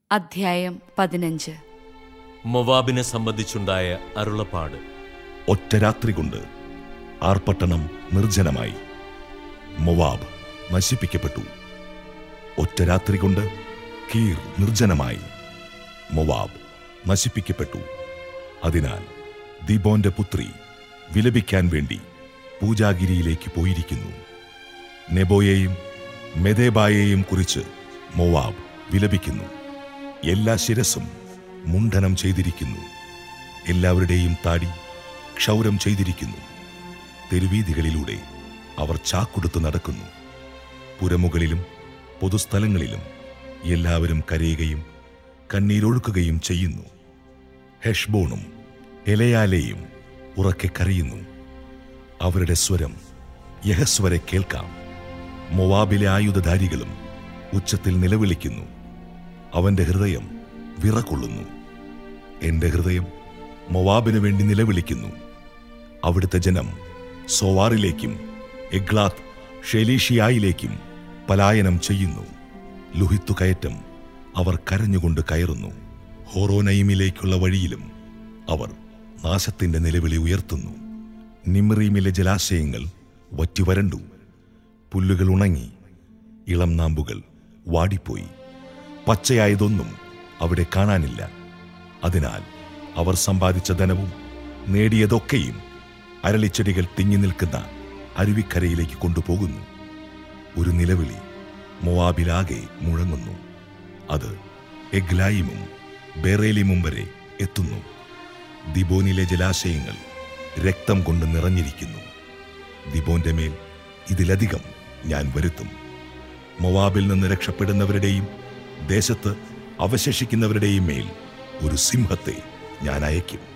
അധ്യായം പതിനഞ്ച് മൊവാബിനെ സംബന്ധിച്ചുണ്ടായ അരുളപ്പാട് ഒറ്റ രാത്രി കൊണ്ട് ആർപ്പട്ടണം നിർജ്ജനമായി മൊവാബ് നശിപ്പിക്കപ്പെട്ടു ഒറ്റ രാത്രി കൊണ്ട് കീർ നിർജ്ജനമായി മൊവാബ് നശിപ്പിക്കപ്പെട്ടു അതിനാൽ ദീബോന്റെ പുത്രി വിലപിക്കാൻ വേണ്ടി പൂജാഗിരിയിലേക്ക് പോയിരിക്കുന്നു നെബോയെയും മെദേബായെയും കുറിച്ച് മൊവാബ് വിലപിക്കുന്നു എല്ലാ ശിരസും മുണ്ഡനം ചെയ്തിരിക്കുന്നു എല്ലാവരുടെയും താടി ക്ഷൗരം ചെയ്തിരിക്കുന്നു തെരുവീതികളിലൂടെ അവർ ചാക്കുടുത്ത് നടക്കുന്നു പുരമുകളിലും പൊതുസ്ഥലങ്ങളിലും എല്ലാവരും കരയുകയും കണ്ണീരൊഴുക്കുകയും ചെയ്യുന്നു ഹെഷ്ബോണും എലയാലെയും ഉറക്കെ കരയുന്നു അവരുടെ സ്വരം യഹസ്വരെ കേൾക്കാം മൊവാബിലെ ആയുധധാരികളും ഉച്ചത്തിൽ നിലവിളിക്കുന്നു അവന്റെ ഹൃദയം വിറകൊള്ളുന്നു എന്റെ ഹൃദയം മൊവാബിനു വേണ്ടി നിലവിളിക്കുന്നു അവിടുത്തെ ജനം സോവാറിലേക്കും എഗ്ലാത്ത് ഷെലീഷിയായിലേക്കും പലായനം ചെയ്യുന്നു ലുഹിത്തു കയറ്റം അവർ കരഞ്ഞുകൊണ്ട് കയറുന്നു ഹോറോനയിമിലേക്കുള്ള വഴിയിലും അവർ നാശത്തിന്റെ നിലവിളി ഉയർത്തുന്നു നിമ്രീമിലെ ജലാശയങ്ങൾ വറ്റിവരണ്ടു പുല്ലുകൾ ഉണങ്ങി ഇളം നാമ്പുകൾ വാടിപ്പോയി പച്ചയായതൊന്നും അവിടെ കാണാനില്ല അതിനാൽ അവർ സമ്പാദിച്ച ധനവും നേടിയതൊക്കെയും അരളിച്ചെടികൾ തിങ്ങി നിൽക്കുന്ന അരുവിക്കരയിലേക്ക് കൊണ്ടുപോകുന്നു ഒരു നിലവിളി മൊവാബിലാകെ മുഴങ്ങുന്നു അത് എഗ്ലായിമും ബേറേലിമും വരെ എത്തുന്നു ദിബോനിലെ ജലാശയങ്ങൾ രക്തം കൊണ്ട് നിറഞ്ഞിരിക്കുന്നു ദിബോന്റെ മേൽ ഇതിലധികം ഞാൻ വരുത്തും മൊവാബിൽ നിന്ന് രക്ഷപ്പെടുന്നവരുടെയും ദേശത്ത് അവശേഷിക്കുന്നവരുടെയും മേൽ ഒരു സിംഹത്തെ ഞാൻ അയക്കും